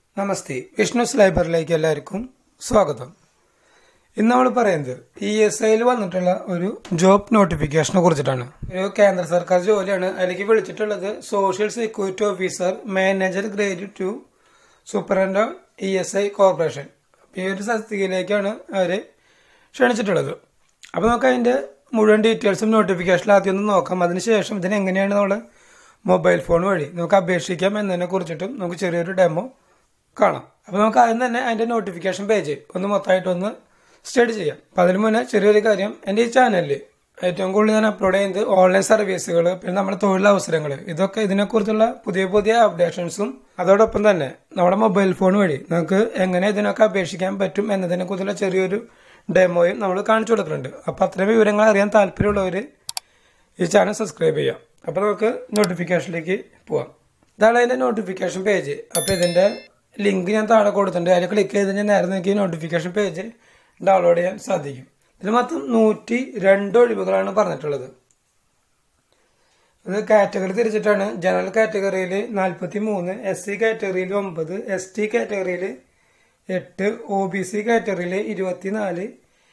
നമസ്തേ വിഷ്ണുസ് ലൈബ്രറിയിലേക്ക് എല്ലാവർക്കും സ്വാഗതം ഇന്ന് നമ്മൾ പറയുന്നത് ഇ എസ് ഐയിൽ വന്നിട്ടുള്ള ഒരു ജോബ് നോട്ടിഫിക്കേഷനെ കുറിച്ചിട്ടാണ് ഒരു കേന്ദ്ര സർക്കാർ ജോലിയാണ് അതിലേക്ക് വിളിച്ചിട്ടുള്ളത് social security officer manager grade two superintendent E S I corporation ഈ ഒരു തസ്തികയിലേക്കാണ് അവർ ക്ഷണിച്ചിട്ടുള്ളത് അപ്പോൾ നമുക്ക് അതിന്റെ മുഴുവൻ ഡീറ്റെയിൽസും നോട്ടിഫിക്കേഷനിൽ ആദ്യം ഒന്ന് നോക്കാം അതിനുശേഷം ഇതിന് എങ്ങനെയാണ് നമ്മൾ മൊബൈൽ ഫോൺ വഴി നമുക്ക് അപേക്ഷിക്കാം എന്നതിനെ കുറിച്ചിട്ടും നമുക്ക് ചെറിയൊരു ഡെമോ കാണാം അപ്പോൾ നമുക്ക് ആദ്യം തന്നെ അതിന്റെ നോട്ടിഫിക്കേഷൻ പേജ് ഒന്ന് മൊത്തമായിട്ടൊന്ന് സ്റ്റഡി ചെയ്യാം അപ്പം അതിന് മുന്നേ ചെറിയൊരു കാര്യം എൻ്റെ ഈ ചാനലിൽ ഏറ്റവും കൂടുതൽ ഞാൻ അപ്ലോഡ് ചെയ്യുന്നത് ഓൺലൈൻ സർവീസുകൾ പിന്നെ നമ്മുടെ തൊഴിലവസരങ്ങൾ ഇതൊക്കെ ഇതിനെക്കുറിച്ചുള്ള പുതിയ പുതിയ അപ്ഡേഷൻസും അതോടൊപ്പം തന്നെ നമ്മുടെ മൊബൈൽ ഫോൺ വഴി നമുക്ക് എങ്ങനെ ഇതിനൊക്കെ അപേക്ഷിക്കാൻ പറ്റും എന്നതിനെ കുറിച്ചുള്ള ചെറിയൊരു ഡെമോയും നമ്മൾ കാണിച്ചു കൊടുക്കുന്നുണ്ട് അപ്പം അത്രയും വിവരങ്ങൾ അറിയാൻ താല്പര്യമുള്ളവർ ഈ ചാനൽ സബ്സ്ക്രൈബ് ചെയ്യാം അപ്പോൾ നമുക്ക് നോട്ടിഫിക്കേഷനിലേക്ക് പോവാം ഇതാണ് അതിന്റെ നോട്ടിഫിക്കേഷൻ പേജ് അപ്പോൾ ഇതിന്റെ ലിങ്ക് ഞാൻ താഴെ കൊടുത്തിട്ടുണ്ട് അതിൽ ക്ലിക്ക് ചെയ്ത് ഞാൻ നേരെ നോക്കി നോട്ടിഫിക്കേഷൻ പേജ് ഡൗൺലോഡ് ചെയ്യാൻ സാധിക്കും ഇതിൽ മൊത്തം നൂറ്റി രണ്ട് ഒഴിവുകളാണ് പറഞ്ഞിട്ടുള്ളത് ഇത് കാറ്റഗറി തിരിച്ചിട്ടാണ് ജനറൽ കാറ്റഗറിയിൽ നാൽപ്പത്തി മൂന്ന് എസ് സി കാറ്റഗറിയിൽ ഒമ്പത് എസ് ടി കാറ്റഗറിയിൽ എട്ട് ഒ ബി സി കാറ്റഗറിയിൽ ഇരുപത്തിനാല്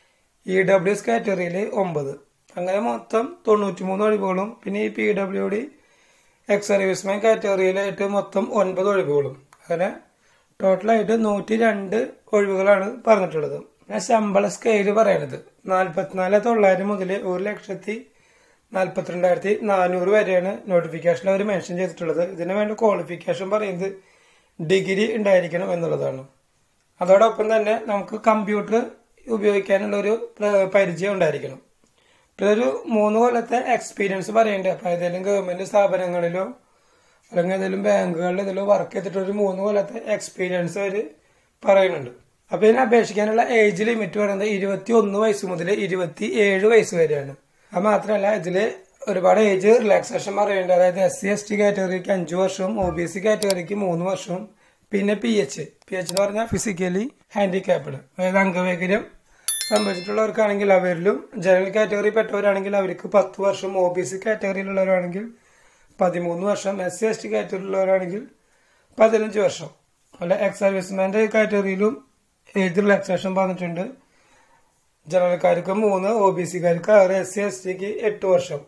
ഇ ഡബ്ല്യു എസ് കാറ്റഗറിയിൽ ഒമ്പത് അങ്ങനെ മൊത്തം തൊണ്ണൂറ്റി മൂന്ന് ഒഴിവുകളും പിന്നെ ഈ P W D ex serviceman കാറ്റഗറിയിലായിട്ട് മൊത്തം ഒൻപത് ഒഴിവുകളും അങ്ങനെ ടോട്ടലായിട്ട് നൂറ്റി രണ്ട് ഒഴിവുകളാണ് പറഞ്ഞിട്ടുള്ളത് പിന്നെ ശമ്പള സ്കെയില് പറയണത് നാൽപ്പത്തിനാല് തൊള്ളായിരം മുതൽ ഒരു ലക്ഷത്തി നാൽപ്പത്തിരണ്ടായിരത്തി നാനൂറ് വരെയാണ് നോട്ടിഫിക്കേഷനിൽ അവർ മെൻഷൻ ചെയ്തിട്ടുള്ളത് ഇതിന് വേണ്ട ക്വാളിഫിക്കേഷൻ പറയുന്നത് ഡിഗ്രി ഉണ്ടായിരിക്കണം എന്നുള്ളതാണ് അതോടൊപ്പം തന്നെ നമുക്ക് കമ്പ്യൂട്ടർ ഉപയോഗിക്കാനുള്ള ഒരു പ്ര- പരിചയം ഉണ്ടായിരിക്കണം പിന്നെ ഒരു മൂന്ന് കൊല്ലത്തെ എക്സ്പീരിയൻസ് പറയണ്ടേ അപ്പൊ ഏതെങ്കിലും ഗവൺമെന്റ് സ്ഥാപനങ്ങളിലോ അല്ലെങ്കിൽ ഏതെങ്കിലും ബാങ്കുകളിൽ ഇതിലോ വർക്ക് ചെയ്തിട്ട് ഒരു മൂന്ന് കൊല്ലത്തെ എക്സ്പീരിയൻസ് അവര് പറയുന്നുണ്ട് അപ്പൊ ഇതിന് അപേക്ഷിക്കാനുള്ള ഏജ് ലിമിറ്റ് പറയുന്നത് ഇരുപത്തി ഒന്ന് വയസ്സ് മുതൽ ഇരുപത്തി ഏഴ് വയസ്സ് വരെയാണ് അത് മാത്രമല്ല ഇതില് ഒരുപാട് ഏജ് റിലാക്സേഷൻ പറയുന്നുണ്ട് അതായത് എസ് സി എസ് ടി കാറ്റഗറിക്ക് അഞ്ചു വർഷവും ഒ ബി സി കാറ്റഗറിക്ക് മൂന്ന് വർഷവും പിന്നെ പി എച്ച് പി എച്ച് എന്ന് പറഞ്ഞാൽ ഫിസിക്കലി ഹാൻഡിക്യാപ്ഡ് അതായത് അംഗവൈകല്യം സംഭവിച്ചിട്ടുള്ളവർക്കാണെങ്കിൽ അവരിലും ജനറൽ കാറ്റഗറി പെട്ടവരാണെങ്കിൽ അവർക്ക് പത്ത് വർഷം ഒ ബി സി കാറ്റഗറിയിലുള്ളവരാണെങ്കിൽ പതിമൂന്ന് വർഷം എസ് സി എസ് ടി കാറ്റഗറിയിലുള്ളവരാണെങ്കിൽ പതിനഞ്ച് വർഷം അല്ല എക്സ് സർവീസ്മാന്റെ കാറ്റഗറിയിലും ഏജ് റിലാക്സേഷൻ പറഞ്ഞിട്ടുണ്ട് ജനറൽക്കാർക്ക് മൂന്ന് ഒ ബി സിക്കാർക്ക് ആറ് എസ് സി എസ് ടിക്ക് എട്ട് വർഷം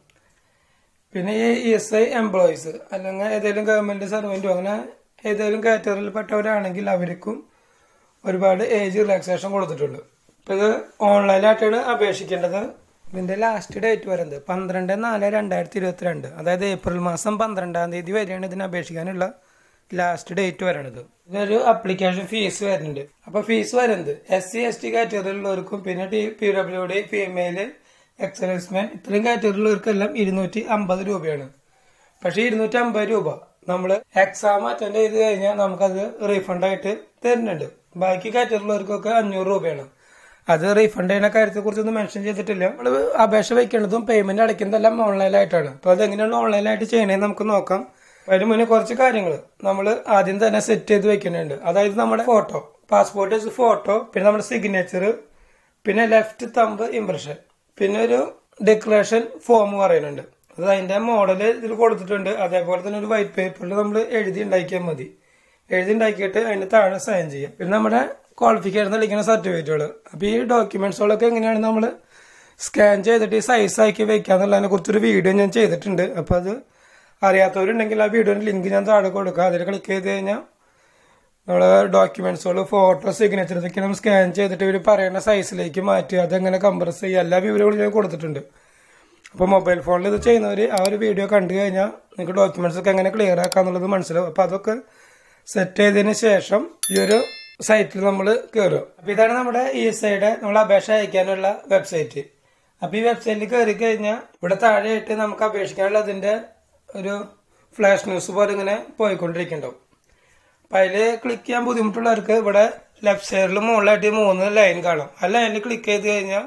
പിന്നെ ഈ ഇ എസ് ഐ എംപ്ലോയീസ് അല്ലെങ്കിൽ ഏതെങ്കിലും ഗവൺമെന്റ് സർവന്റോ അങ്ങനെ ഏതെങ്കിലും കാറ്റഗറിയിൽ പെട്ടവരാണെങ്കിൽ അവർക്കും ഒരുപാട് ഏജ് റിലാക്സേഷൻ കൊടുത്തിട്ടുണ്ട് ഇപ്പൊ ഇത് ഓൺലൈനായിട്ടാണ് അപേക്ഷിക്കേണ്ടത് ഇതിന്റെ ലാസ്റ്റ് ഡേറ്റ് വരുന്നത് പന്ത്രണ്ട് നാല് രണ്ടായിരത്തി ഇരുപത്തിരണ്ട് അതായത് ഏപ്രിൽ മാസം പന്ത്രണ്ടാം തീയതി വരെയാണ് ഇതിന് അപേക്ഷിക്കാനുള്ള ലാസ്റ്റ് ഡേറ്റ് വരണത് ഇതൊരു അപ്ലിക്കേഷൻ ഫീസ് വരുന്നുണ്ട് അപ്പൊ ഫീസ് വരുന്നത് എസ് സി എസ് ടി കാറ്റഗറിയിലുള്ളവർക്കും പിന്നെ T P W D female ex serviceman ഇത്രയും കാറ്റഗറിയിലുള്ളവർക്കെല്ലാം ഇരുന്നൂറ്റി അമ്പത് രൂപയാണ് പക്ഷെ ഇരുന്നൂറ്റി അമ്പത് രൂപ നമ്മൾ എക്സാം അറ്റൻഡ് ചെയ്ത് കഴിഞ്ഞാൽ നമുക്കത് റീഫണ്ട് ആയിട്ട് തരുന്നുണ്ട് ബാക്കി കാറ്റഗറിയിലുള്ളവർക്കൊക്കെ അഞ്ഞൂറ് രൂപയാണ് അത് റീഫണ്ട് ചെയ്യുന്ന കാര്യത്തെ കുറിച്ചൊന്നും മെൻഷൻ ചെയ്തിട്ടില്ല നമ്മൾ അപേക്ഷ വെക്കേണ്ടതും പേയ്മെന്റ് അടയ്ക്കുന്നതെല്ലാം ഓൺലൈനായിട്ടാണ് അപ്പൊ അത് എങ്ങനെയാണ് ഓൺലൈനായിട്ട് ചെയ്യണേന്ന് നമുക്ക് നോക്കാം അതിന് മുന്നേ കുറച്ച് കാര്യങ്ങൾ നമ്മൾ ആദ്യം തന്നെ സെറ്റ് ചെയ്ത് വെക്കുന്നുണ്ട് അതായത് നമ്മുടെ ഫോട്ടോ പാസ്പോർട്ട് സൈസ് ഫോട്ടോ പിന്നെ നമ്മുടെ സിഗ്നേച്ചർ പിന്നെ ലെഫ്റ്റ് തമ്പ് ഇംപ്രഷൻ പിന്നെ ഒരു ഡിക്ലറേഷൻ ഫോം പറയുന്നുണ്ട് അത് അതിന്റെ മോഡൽ ഇതിൽ കൊടുത്തിട്ടുണ്ട് അതേപോലെ തന്നെ ഒരു വൈറ്റ് പേപ്പറിൽ നമ്മൾ എഴുതി ഉണ്ടാക്കിയാൽ മതി എഴുതി ഉണ്ടാക്കിയിട്ട് അതിന് താഴെ സൈൻ ചെയ്യാം പിന്നെ നമ്മുടെ ക്വാളിഫിക്കേഷൻ തെളിയിക്കുന്ന സർട്ടിഫിക്കറ്റുകൾ അപ്പൊ ഈ ഡോക്യുമെന്റ്സുകളൊക്കെ എങ്ങനെയാണ് നമ്മൾ സ്കാൻ ചെയ്തിട്ട് ഈ സൈസ് ആക്കി വെക്കാന്നുള്ളതിനെ കുറിച്ചൊരു വീഡിയോ ഞാൻ ചെയ്തിട്ടുണ്ട് അപ്പൊ അത് അറിയാത്തവരുണ്ടെങ്കിൽ ആ വീഡിയോയുടെ ലിങ്ക് ഞാൻ താഴെ കൊടുക്കാം അതിൽ ക്ലിക്ക് ചെയ്ത് കഴിഞ്ഞാൽ നമ്മള് ഡോക്യുമെന്റ്സുകൾ ഫോട്ടോ സിഗ്നേച്ചർ ഇതൊക്കെ നമ്മൾ സ്കാൻ ചെയ്തിട്ട് ഇവർ പറയുന്ന സൈസിലേക്ക് മാറ്റി അതെങ്ങനെ കംപ്രസ് ചെയ്യുക എല്ലാ വിവരങ്ങളും ഞാൻ കൊടുത്തിട്ടുണ്ട് അപ്പോൾ മൊബൈൽ ഫോണിൽ ഇത് ചെയ്യുന്നവർ ആ ഒരു വീഡിയോ കണ്ടു കഴിഞ്ഞാൽ നിങ്ങൾക്ക് ഡോക്യുമെന്റ്സ് ഒക്കെ എങ്ങനെ ക്ലിയർ ആക്കാന്നുള്ളത് മനസ്സിലാവും അപ്പോൾ അതൊക്കെ സെറ്റ് ചെയ്തതിന് ശേഷം ഈ ഒരു സൈറ്റിൽ നമ്മൾ കയറും അപ്പോൾ ഇതാണ് നമ്മുടെ ഇ എസ് ഐയുടെ നമ്മൾ അപേക്ഷ അയക്കാനുള്ള വെബ്സൈറ്റ് അപ്പോൾ ഈ വെബ്സൈറ്റിൽ കയറി കഴിഞ്ഞാൽ ഇവിടെ താഴെയായിട്ട് നമുക്ക് അപേക്ഷിക്കാനുള്ള അതിന്റെ ഒരു ഫ്ലാഷ് ന്യൂസ് പോലെ ഇങ്ങനെ പോയിക്കൊണ്ടിരിക്കുന്നുണ്ടാവും അപ്പൊ അതില് ക്ലിക്ക് ചെയ്യാൻ ബുദ്ധിമുട്ടുള്ളവർക്ക് ഇവിടെ ലെഫ്റ്റ് സൈഡിൽ മുകളിലായിട്ട് ഈ മൂന്ന് ലൈൻ കാണാം ആ ലൈനിൽ ക്ലിക്ക് ചെയ്ത് കഴിഞ്ഞാൽ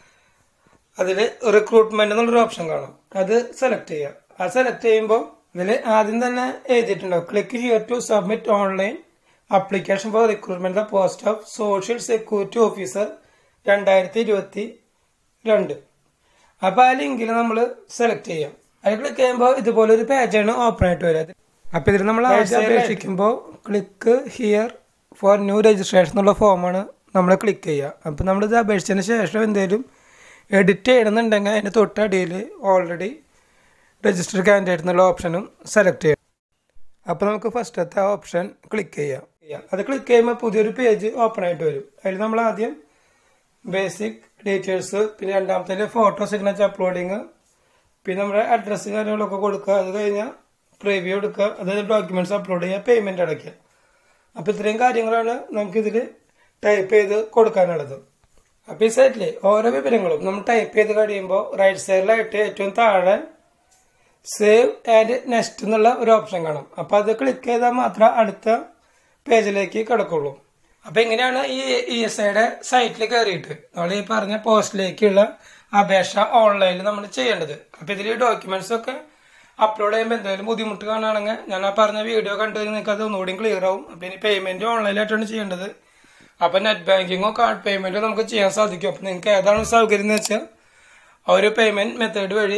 അതിൽ റിക്രൂട്ട്മെന്റ് എന്നുള്ളൊരു ഓപ്ഷൻ കാണും അത് സെലക്ട് ചെയ്യാം അത് സെലക്ട് ചെയ്യുമ്പോൾ ഇതിൽ ആദ്യം തന്നെ എഴുതിയിട്ടുണ്ടാവും click here to submit online application for recruitment the post of social security officer രണ്ടായിരത്തി ഇരുപത്തി രണ്ട് അപ്പൊ ആ ലിങ്കിൽ നമ്മൾ സെലക്ട് ചെയ്യാം അതിൽ ക്ലിക്ക് ചെയ്യുമ്പോൾ ഇതുപോലെ ഒരു പേജാണ് ഓപ്പൺ ആയിട്ട് വരിക അപ്പൊ ഇതിൽ നമ്മൾ ആദ്യം അപേക്ഷിക്കുമ്പോൾ click here for new registration എന്നുള്ള ഫോമാണ് നമ്മൾ ക്ലിക്ക് ചെയ്യുക അപ്പോൾ നമ്മളിത് അപേക്ഷിച്ചതിന് ശേഷം എന്തെങ്കിലും എഡിറ്റ് ചെയ്യണമെന്നുണ്ടെങ്കിൽ അതിൻ്റെ തൊട്ടടിയിൽ ഓൾറെഡി രജിസ്റ്റർ കാൻഡിഡേറ്റ് എന്നുള്ള ഓപ്ഷനും സെലക്ട് ചെയ്യാം അപ്പോൾ നമുക്ക് ഫസ്റ്റത്തെ ഓപ്ഷൻ ക്ലിക്ക് ചെയ്യാം ചെയ്യാം. അത് ക്ലിക്ക് ചെയ്യുമ്പോൾ പുതിയൊരു പേജ് ഓപ്പൺ ആയിട്ട് വരും അതിൽ നമ്മൾ ആദ്യം ബേസിക് ഡീറ്റെയിൽസ് പിന്നെ രണ്ടാമത്തെ ഫോട്ടോ സിഗ്നേച്ചർ അപ്ലോഡിങ് പിന്നെ നമ്മുടെ അഡ്രസ്സ് കാര്യങ്ങളൊക്കെ കൊടുക്കുക അത് കഴിഞ്ഞാൽ പ്രിവ്യൂ എടുക്കുക അതായത് ഡോക്യുമെന്റ്സ് അപ്ലോഡ് ചെയ്യുക പേയ്മെന്റ് അടയ്ക്കുക അപ്പോൾ ഇത്രയും കാര്യങ്ങളാണ് നമുക്കിതിൽ ടൈപ്പ് ചെയ്ത് കൊടുക്കാനുള്ളത് അപ്പോൾ ഈ സൈറ്റിലെ ഓരോ വിവരങ്ങളും നമ്മൾ ടൈപ്പ് ചെയ്ത് കഴിയുമ്പോൾ റൈറ്റ് സൈഡിലായിട്ട് ഏറ്റവും താഴെ സേവ് ആൻഡ് നെക്സ്റ്റ് എന്നുള്ള ഒരു ഓപ്ഷൻ കാണും അപ്പോൾ അത് ക്ലിക്ക് ചെയ്താൽ മാത്രം അടുത്ത പേജിലേക്ക് കിടക്കുള്ളൂ അപ്പോൾ എങ്ങനെയാണ് ഈ ഇ എസ് ഐയുടെ സൈറ്റിൽ കയറിയിട്ട് നമ്മൾ ഈ പറഞ്ഞ പോസ്റ്റിലേക്കുള്ള അപേക്ഷ ഓൺലൈനിൽ നമ്മൾ ചെയ്യേണ്ടത് അപ്പോൾ ഇതിൽ ഡോക്യുമെന്റ്സ് ഒക്കെ അപ്ലോഡ് ചെയ്യുമ്പോൾ എന്തെങ്കിലും ബുദ്ധിമുട്ട് കാണുകയാണെങ്കിൽ ഞാൻ ആ പറഞ്ഞ വീഡിയോ കണ്ടു കഴിഞ്ഞാൽ നിങ്ങൾക്ക് അത് ഒന്നുകൂടി ക്ലിയർ ആവും അപ്പോൾ ഇനി പേയ്മെന്റ് ഓൺലൈനായിട്ടാണ് ചെയ്യേണ്ടത് അപ്പോൾ നെറ്റ് ബാങ്കിങ്ങോ കാർഡ് പേയ്മെന്റോ നമുക്ക് ചെയ്യാൻ സാധിക്കും അപ്പോൾ നിങ്ങൾക്ക് ഏതാണ് സൗകര്യം എന്ന് വെച്ചാൽ ആ ഒരു പേയ്മെന്റ് മെത്തേഡ് വഴി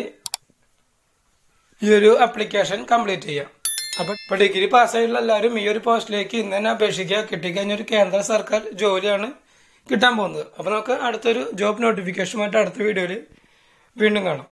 ഈ ഒരു ആപ്ലിക്കേഷൻ കംപ്ലീറ്റ് ചെയ്യാം അപ്പൊ ഇപ്പൊ ഡിഗ്രി പാസ്സായിട്ടുള്ള എല്ലാവരും ഈ ഒരു പോസ്റ്റിലേക്ക് ഇന്ന് തന്നെ അപേക്ഷിക്കുക കിട്ടിക്കഴിഞ്ഞ ഒരു കേന്ദ്ര സർക്കാർ ജോലിയാണ് കിട്ടാൻ പോകുന്നത് അപ്പൊ നമുക്ക് അടുത്തൊരു ജോബ് നോട്ടിഫിക്കേഷനുമായിട്ട് അടുത്ത വീഡിയോയിൽ വീണ്ടും കാണാം